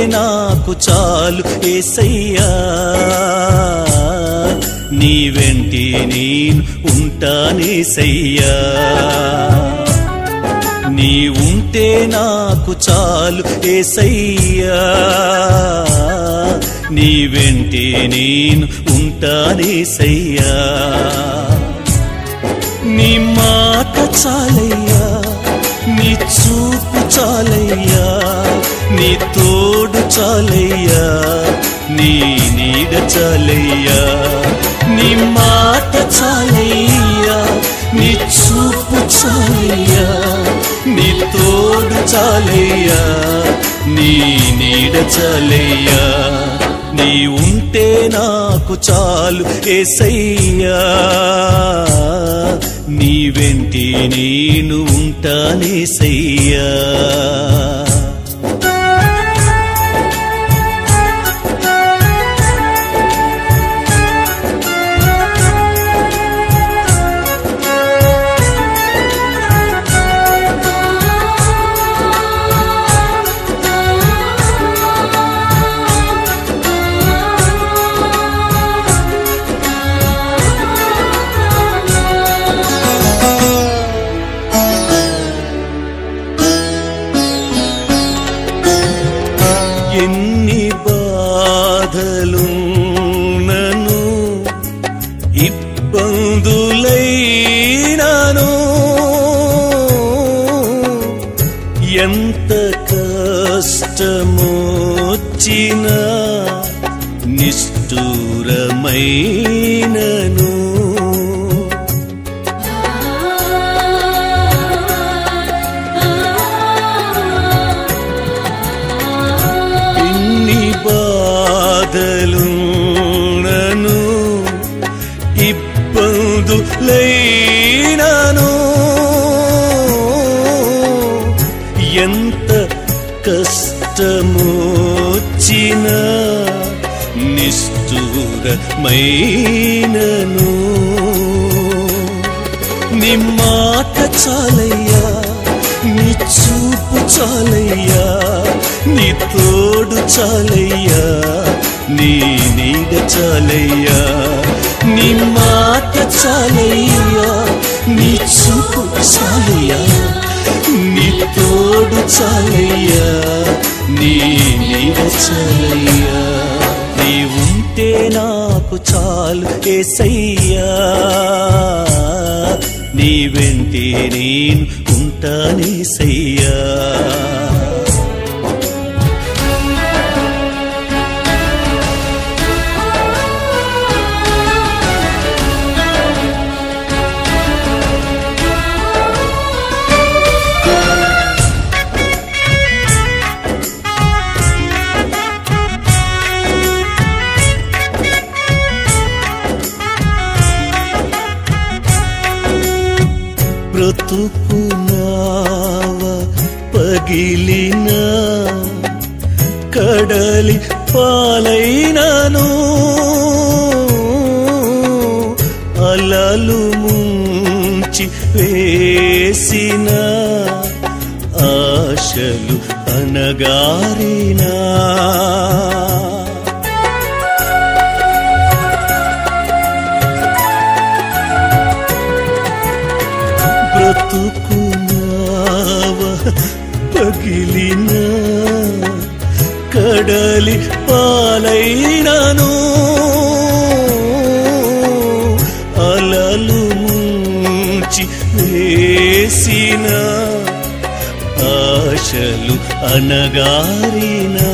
నాకు చాలు ఏసయ్యా నీ వెంటి నేను ఉంటానేసయ్యా నీ ఉంటే నాకు చాలు ఏసయ్యా నీ వెంటే నేను ఉంటానేసయ్యా నీ మాట చాలయ్యా నీ చూపు చాలయ్యా నీ తోడు చాలయ్యా నీ నీడ చాలయ్యా నీ మాట చాలయ్యా నీ చూపు చాలయ్యా నీ తోడు చాలయ్యా నీ నీడ చాలయ్యా నీ ఉంటే నాకు చాలు ఏసయ్యా నీ వెంటి నేను ఉంటానేసయ్యా ఎన్ని బాధలు నను ఇబ్బందులైనాను ఎంత కష్టమొచ్చిన నిష్ఠూరమైనను ఇన్ని బాధలు నను ఇబ్బందులైనాను ఎంత కష్టమొచ్చిన నిష్ఠూరమైనను నీ మాట చాలయ్యా నీ చూపు చాలయ్యా నీ తోడు చాలయ్యా నీ నీడ చాలయ్యా నీ మాట చాలయ్యా నీ చూపు చాలయ్యా నీ తోడు చాలయ్యా నీ నీడ చాలయ్యా నీ ఉంటే నాకు చాలు ఏసయ్యా నీ వెంటే నేను ఉంటానేసయ్యా బ్రతుకునావ పగిలిన కడలి పాలైనను అలలు ముంచి వేసిన ఆశలు అనగారినా బ్రతుకునావ పగిలిన కడలి పాలైనను అలలు ముంచి వేసిన ఆశలు అనగారినా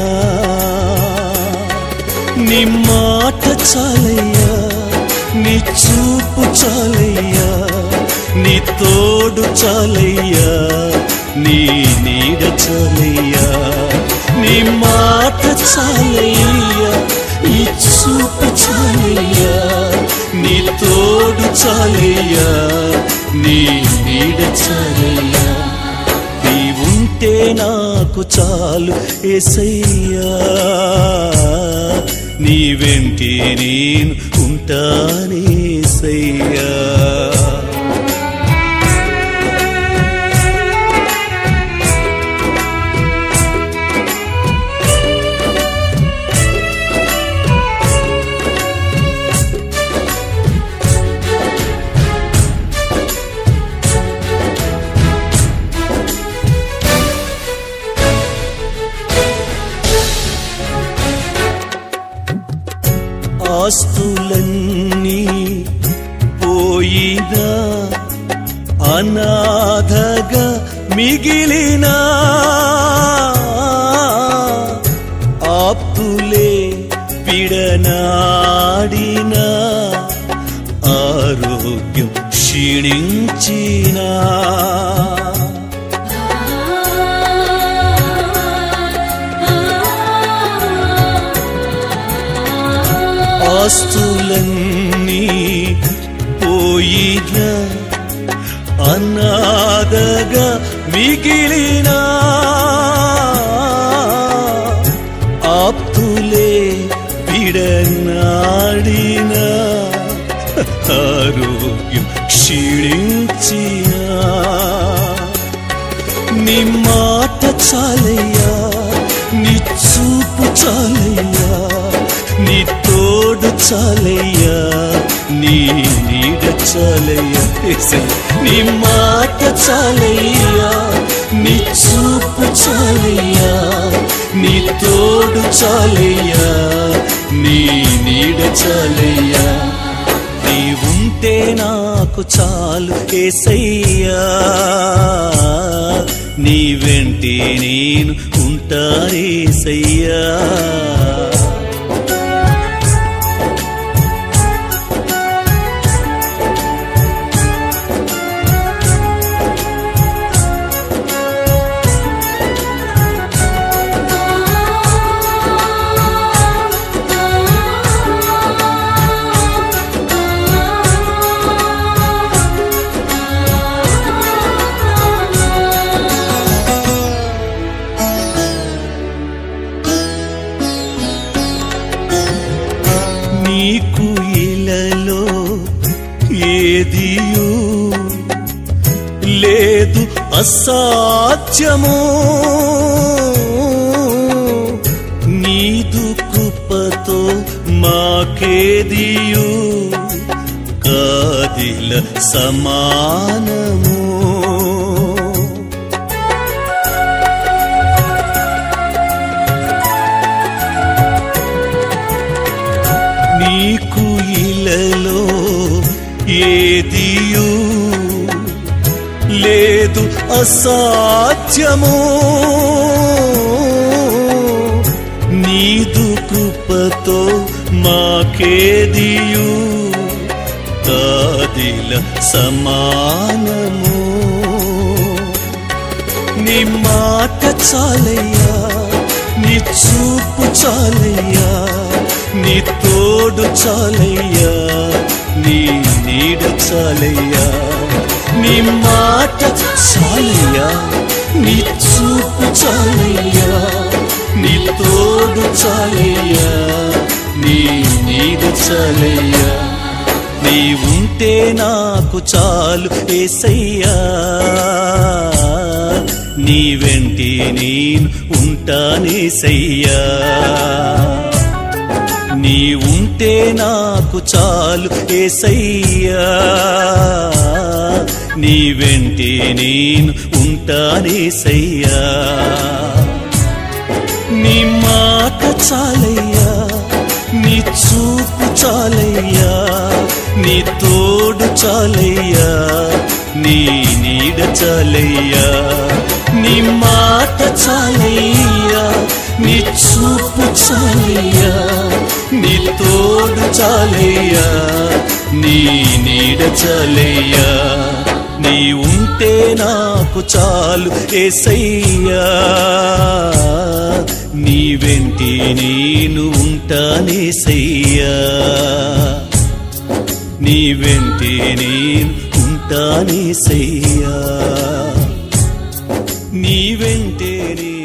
నీ మాట చాలయ్యా నీ చూపు చాలయ్యా నీ తోడు చాలయ్యా నీ నీడ చాలయ్యా నీ మాట చాలయ్యా నీ చూపు చాలయ్యా నీ తోడు చాలయ్యా నీ నీడ చాలయ్యా నీ ఉంటే నాకు చాలు ఏసయ్యా నీ వెంటే నేను ఉంటానేసయ్యా ఆస్తులన్నీ పోయినా అనాథగా మిగిలిన ఆప్తులే విడనాడిన ఆరోగ్యం క్షీణించినా ఆస్తులన్నీ పోయిన అనాథగా మిగిలిన ఆప్తులే విడనాడిన ఆరోగ్యం క్షీణించిన నీ మాట చాలయ్యా నీ చూపు చాలయ్యా నీ తోడు చాలయ్యా నీ నీడ చాలయ్యా యేసయ్య. నీ మాట చాలయ్యా నీ చూపు చాలయ్యా నీ తోడు చాలయ్యా నీ నీడ చాలయ్యా నీ ఉంటే నాకు చాలు ఏసయ్యా నీ వెంటే నేను ఉంటానేసయ్యా నీకు ఇలలో ఏదియు లేదు అసాధ్యము నీదు కృపతో మాకేదియు కాదిల సమానము నీకు ఇలలో ఏదియు లేదు అసాధ్యము నీదు కృపతో మాకేదియు కాదిల సమానము నీ మాట చాలయ్యా నీ చూపు చాలయ్యా నీ తోడు చాలయ్యా నీ నీడ చాలయ్యా నీ మాట చాలయ్యా నీ చూపు చాలయ్యా నీ తోడు చాలయ్యా నీ నీడ చాలయ్యా నీ ఉంటే నాకు చాలు ఏసయ్యా నీ వెంటే నేను ఉంటానేసయ్యా నీ ఉంటే నాకు చాలు ఏసయ్యా నీ వెంటే నేను ఉంటానేసయ్యా నీ మాట చాలయ్యా నీ చూపు చాలయ్యా నీ తోడు చాలయ్యా నీ నీడ చాలయ్యా నీ మాట చాలయ్యా నీ చూపు చాలయ్యా నీ తోడు చాలయ్యా నీ నీడ చాలయ్యా నీ ఉంటే నాకు చాలు ఏసయ్యా నీ వెంటే నేను ఉంటానేసయ్యా నీ వెంటే నేను ఉంటానేసయ్యా నీ వెంటే నేను